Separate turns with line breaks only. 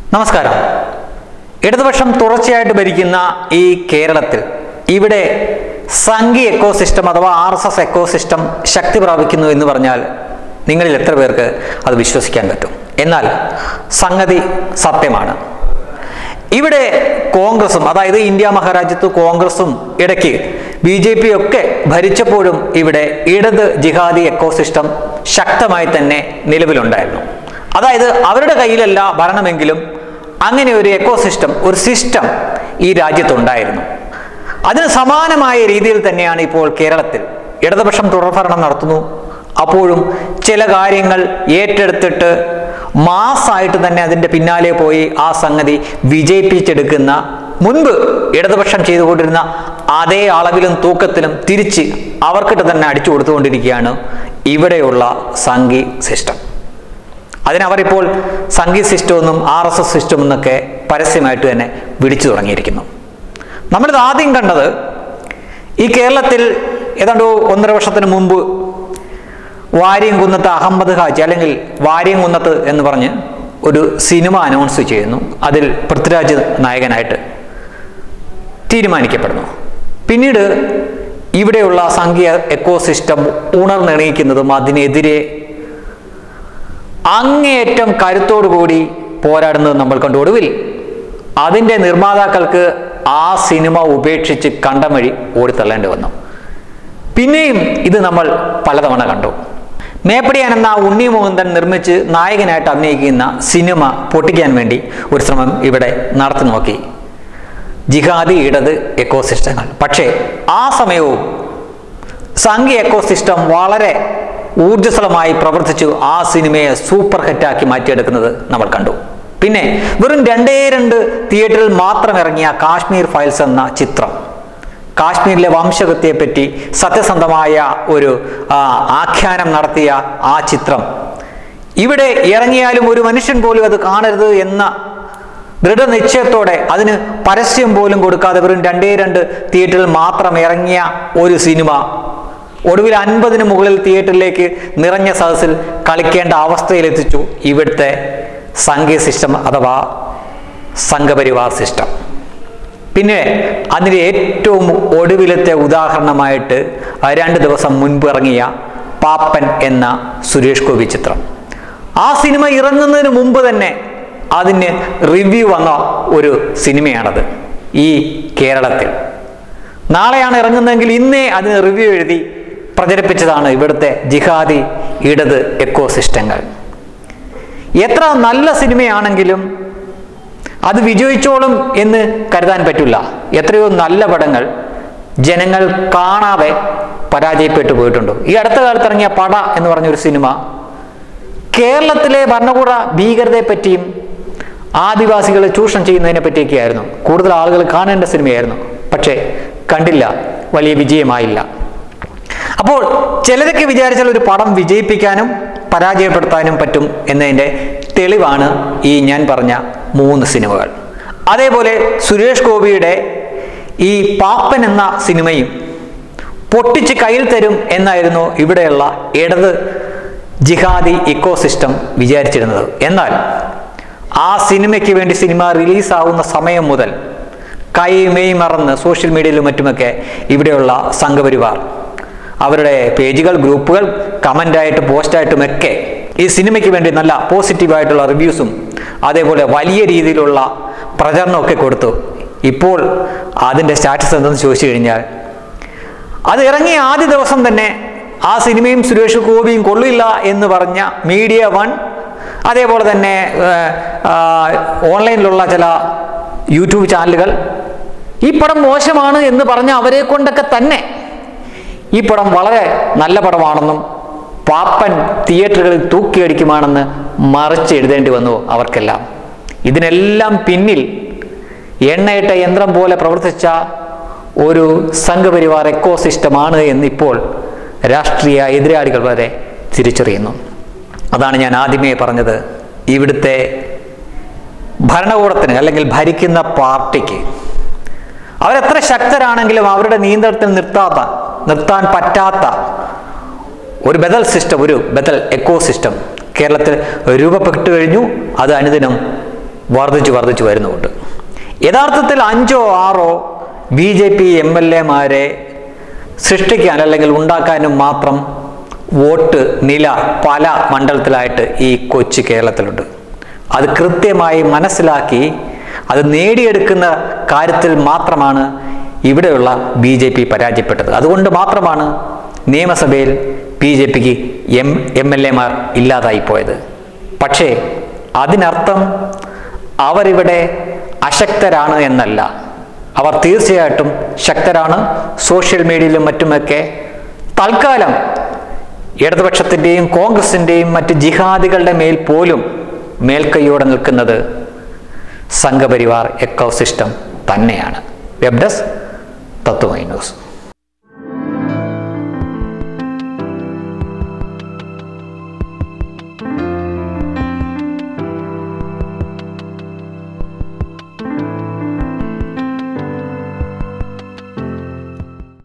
നമസ്കാരം ഇടതുപക്ഷം തുടർച്ചയായിട്ട് ഭരിക്കുന്ന ഈ കേരളത്തിൽ ഇവിടെ സംഘി എക്കോസിസ്റ്റം അഥവാ ആർ എസ് എസ് എക്കോസിസ്റ്റം ശക്തി പ്രാപിക്കുന്നു എന്ന് പറഞ്ഞാൽ നിങ്ങളിൽ എത്ര പേർക്ക് അത് വിശ്വസിക്കാൻ പറ്റും എന്നാൽ സംഗതി സത്യമാണ് ഇവിടെ കോൺഗ്രസും അതായത് ഇന്ത്യ മഹാരാജ്യത്ത് കോൺഗ്രസും ഇടയ്ക്ക് ബി ജെ പി ഒക്കെ ഭരിച്ചപ്പോഴും ഇവിടെ ഇടത് ജിഹാദി എക്കോസിസ്റ്റം ശക്തമായി തന്നെ നിലവിലുണ്ടായിരുന്നു അതായത് അവരുടെ കയ്യിലല്ല ഭരണമെങ്കിലും അങ്ങനെ ഒരു എക്കോസിസ്റ്റം ഒരു സിസ്റ്റം ഈ രാജ്യത്തുണ്ടായിരുന്നു അതിന് സമാനമായ രീതിയിൽ തന്നെയാണ് ഇപ്പോൾ കേരളത്തിൽ ഇടതുപക്ഷം തുടർഭരണം നടത്തുന്നു അപ്പോഴും ചില കാര്യങ്ങൾ ഏറ്റെടുത്തിട്ട് മാസായിട്ട് തന്നെ അതിൻ്റെ പിന്നാലെ പോയി ആ സംഗതി വിജയിപ്പിച്ചെടുക്കുന്ന മുൻപ് ഇടതുപക്ഷം ചെയ്തുകൊണ്ടിരുന്ന അതേ അളവിലും തൂക്കത്തിലും തിരിച്ച് അവർക്കിട്ട് തന്നെ അടിച്ചു കൊടുത്തുകൊണ്ടിരിക്കുകയാണ് ഇവിടെയുള്ള സംഘി സിസ്റ്റം അതിനവരിപ്പോൾ സംഘി സിസ്റ്റം എന്നും ആർ എസ് എസ് സിസ്റ്റം എന്നൊക്കെ പരസ്യമായിട്ട് തന്നെ വിളിച്ചു തുടങ്ങിയിരിക്കുന്നു നമ്മളിത് ആദ്യം കണ്ടത് ഈ കേരളത്തിൽ ഏതാണ്ട് ഒന്നര വർഷത്തിന് മുമ്പ് വാര്യംകുന്നത്ത് അഹമ്മദ് ഹാജി അല്ലെങ്കിൽ വാര്യംകുന്നത്ത് എന്ന് പറഞ്ഞ് ഒരു സിനിമ അനൗൺസ് ചെയ്യുന്നു അതിൽ പൃഥ്വിരാജ് നായകനായിട്ട് തീരുമാനിക്കപ്പെടുന്നു പിന്നീട് ഇവിടെയുള്ള സംഘീയ എക്കോസിസ്റ്റം ഉണർന്നെണീക്കുന്നതും അതിനെതിരെ അങ്ങേയറ്റം കരുത്തോടുകൂടി പോരാടുന്നത് നമ്മൾ കണ്ടു ഒടുവിൽ അതിൻ്റെ നിർമ്മാതാക്കൾക്ക് ആ സിനിമ ഉപേക്ഷിച്ച് കണ്ടം വഴി ഓടിത്തള്ളേണ്ടി വന്നു പിന്നെയും ഇത് നമ്മൾ പലതവണ കണ്ടു മേപ്പടിയാൻ എന്ന ഉണ്ണി മുകുന്ദൻ നിർമ്മിച്ച് നായകനായിട്ട് അഭിനയിക്കുന്ന സിനിമ പൊട്ടിക്കാൻ വേണ്ടി ഒരു ശ്രമം ഇവിടെ നടത്തി നോക്കി ജിഹാദി ഇടത് എക്കോസിസ്റ്റങ്ങൾ പക്ഷേ ആ സമയവും സംഘി എക്കോസിസ്റ്റം വളരെ ഊർജ്ജസ്വലമായി പ്രവർത്തിച്ചു ആ സിനിമയെ സൂപ്പർ ഹിറ്റാക്കി മാറ്റിയെടുക്കുന്നത് നമ്മൾ കണ്ടു പിന്നെ വെറും രണ്ടേ രണ്ട് തിയേറ്ററിൽ മാത്രം ഇറങ്ങിയ കാശ്മീർ ഫയൽസ് എന്ന ചിത്രം കാശ്മീരിലെ വംശഹത്യയെപ്പറ്റി സത്യസന്ധമായ ഒരു ആ, ആഖ്യാനം നടത്തിയ ആ ചിത്രം ഇവിടെ ഇറങ്ങിയാലും ഒരു മനുഷ്യൻ പോലും അത് കാണരുത് എന്ന ദൃഢനിശ്ചയത്തോടെ അതിന് പരസ്യം പോലും കൊടുക്കാതെ വെറും രണ്ടേ രണ്ട് തിയേറ്ററിൽ മാത്രം ഇറങ്ങിയ ഒരു സിനിമ ഒടുവിൽ അൻപതിന് മുകളിൽ തിയേറ്ററിലേക്ക് നിറഞ്ഞ സദസ്സിൽ കളിക്കേണ്ട അവസ്ഥയിലെത്തിച്ചു ഇവിടുത്തെ സംഘീയ സിസ്റ്റം അഥവാ സംഘപരിവാർ സിസ്റ്റം പിന്നെ അതിൻ്റെ ഏറ്റവും ഒടുവിലത്തെ ഉദാഹരണമായിട്ട് ആ രണ്ട് ദിവസം മുൻപ് ഇറങ്ങിയ പാപ്പൻ എന്ന സുരേഷ് ഗോപി ചിത്രം ആ സിനിമ ഇറങ്ങുന്നതിന് മുമ്പ് തന്നെ അതിന് റിവ്യൂ വന്ന ഒരു സിനിമയാണത് ഈ കേരളത്തിൽ നാളെയാണ് ഇറങ്ങുന്നതെങ്കിൽ ഇന്നേ അതിന് റിവ്യൂ എഴുതി പ്രചരിപ്പിച്ചതാണ് ഇവിടുത്തെ ജിഹാദി ഇടത് എക്കോസിസ്റ്റങ്ങൾ എത്ര നല്ല സിനിമയാണെങ്കിലും അത് വിജയിച്ചോളും എന്ന് കരുതാൻ പറ്റില്ല എത്രയോ നല്ല പടങ്ങൾ ജനങ്ങൾ കാണാതെ പരാജയപ്പെട്ടു പോയിട്ടുണ്ട് ഈ അടുത്ത കാലത്ത് ഇറങ്ങിയ പട എന്ന് പറഞ്ഞൊരു സിനിമ കേരളത്തിലെ ഭരണകൂട ഭീകരതയെ പറ്റിയും ആദിവാസികളെ ചൂഷണം ചെയ്യുന്നതിനെ പറ്റിയൊക്കെയായിരുന്നു കൂടുതൽ ആളുകൾ കാണേണ്ട സിനിമയായിരുന്നു പക്ഷേ കണ്ടില്ല വലിയ വിജയമായില്ല അപ്പോൾ ചിലരൊക്കെ വിചാരിച്ചാൽ ഒരു പടം വിജയിപ്പിക്കാനും പരാജയപ്പെടുത്താനും പറ്റും എന്നതിൻ്റെ തെളിവാണ് ഈ ഞാൻ പറഞ്ഞ മൂന്ന് സിനിമകൾ അതേപോലെ സുരേഷ് ഗോപിയുടെ ഈ പാപ്പൻ എന്ന സിനിമയും പൊട്ടിച്ച് കയ്യിൽ തരും എന്നായിരുന്നു ഇവിടെയുള്ള ഇടത് ജിഹാദി ഇക്കോസിസ്റ്റം വിചാരിച്ചിരുന്നത് എന്നാൽ ആ സിനിമയ്ക്ക് വേണ്ടി സിനിമ റിലീസാവുന്ന സമയം മുതൽ കൈ മെയ് മറന്ന് സോഷ്യൽ മീഡിയയിലും മറ്റുമൊക്കെ ഇവിടെയുള്ള സംഘപരിവാർ അവരുടെ പേജുകൾ ഗ്രൂപ്പുകൾ കമൻ്റായിട്ട് പോസ്റ്റായിട്ടും ഒക്കെ ഈ സിനിമയ്ക്ക് വേണ്ടി നല്ല പോസിറ്റീവായിട്ടുള്ള റിവ്യൂസും അതേപോലെ വലിയ രീതിയിലുള്ള പ്രചരണമൊക്കെ കൊടുത്തു ഇപ്പോൾ അതിൻ്റെ സ്റ്റാറ്റസ് എന്തെന്ന് ചോദിച്ചു കഴിഞ്ഞാൽ അത് ഇറങ്ങിയ ആദ്യ ദിവസം തന്നെ ആ സിനിമയും സുരേഷ് ഗോപിയും കൊള്ളില്ല എന്ന് പറഞ്ഞ മീഡിയ വൺ അതേപോലെ തന്നെ ഏഹ്, ആ, ഓൺലൈനിലുള്ള ചില യൂട്യൂബ് ചാനലുകൾ ഈ പടം മോശമാണ് എന്ന് പറഞ്ഞ അവരെ കൊണ്ടൊക്കെ തന്നെ ഈ പടം വളരെ നല്ല പടമാണെന്നും പാപ്പൻ തിയേറ്ററുകളിൽ തൂക്കിയടിക്കുമാണെന്ന് മറിച്ച് എഴുതേണ്ടി വന്നു അവർക്കെല്ലാം ഇതിനെല്ലാം പിന്നിൽ എണ്ണയിട്ട യന്ത്രം പോലെ പ്രവർത്തിച്ച ഒരു സംഘപരിവാർ എക്കോസിസ്റ്റമാണ് എന്നിപ്പോൾ രാഷ്ട്രീയ എതിരാളികൾ വരെ തിരിച്ചറിയുന്നു അതാണ് ഞാൻ ആദ്യമേ പറഞ്ഞത് ഇവിടുത്തെ ഭരണകൂടത്തിന് അല്ലെങ്കിൽ ഭരിക്കുന്ന പാർട്ടിക്ക് അവരെത്ര ശക്തരാണെങ്കിലും അവരുടെ നിയന്ത്രണത്തിൽ നിർത്താത്ത നിർത്താൻ പറ്റാത്ത ഒരു ബദൽ സിസ്റ്റം ഒരു ബദൽ എക്കോ സിസ്റ്റം കേരളത്തിൽ രൂപപ്പെട്ടു കഴിഞ്ഞു അത് അനുദിനം വർദ്ധിച്ചു വർദ്ധിച്ചു വരുന്നുമുണ്ട് യഥാർത്ഥത്തിൽ അഞ്ചോ ആറോ B J P M L എമാരെ സൃഷ്ടിക്കാൻ അല്ലെങ്കിൽ ഉണ്ടാക്കാനും മാത്രം വോട്ട് നില പല മണ്ഡലത്തിലായിട്ട് ഈ കൊച്ചു കേരളത്തിലുണ്ട് അത് കൃത്യമായി മനസ്സിലാക്കി അത് നേടിയെടുക്കുന്ന കാര്യത്തിൽ മാത്രമാണ് ഇവിടെയുള്ള ബി ജെ പി പരാജയപ്പെട്ടത് അതുകൊണ്ട് മാത്രമാണ് നിയമസഭയിൽ ബി ജെ പിക്ക് എം എം എൽ എമാർ ഇല്ലാതായി പോയത് പക്ഷേ അതിനർത്ഥം അവരിവിടെ അശക്തരാണ് എന്നല്ല അവർ തീർച്ചയായിട്ടും ശക്തരാണ് സോഷ്യൽ മീഡിയയിലും മറ്റുമൊക്കെ തൽക്കാലം ഇടതുപക്ഷത്തിൻ്റെയും കോൺഗ്രസിൻ്റെയും മറ്റ് ജിഹാദികളുടെ മേൽ പോലും മേൽക്കൈയോടെ നിൽക്കുന്നത് സംഘപരിവാർ എക്കോ സിസ്റ്റം തന്നെയാണ് വെബ് ഡെസ്ക് തത്വമൈ ന്യൂസ്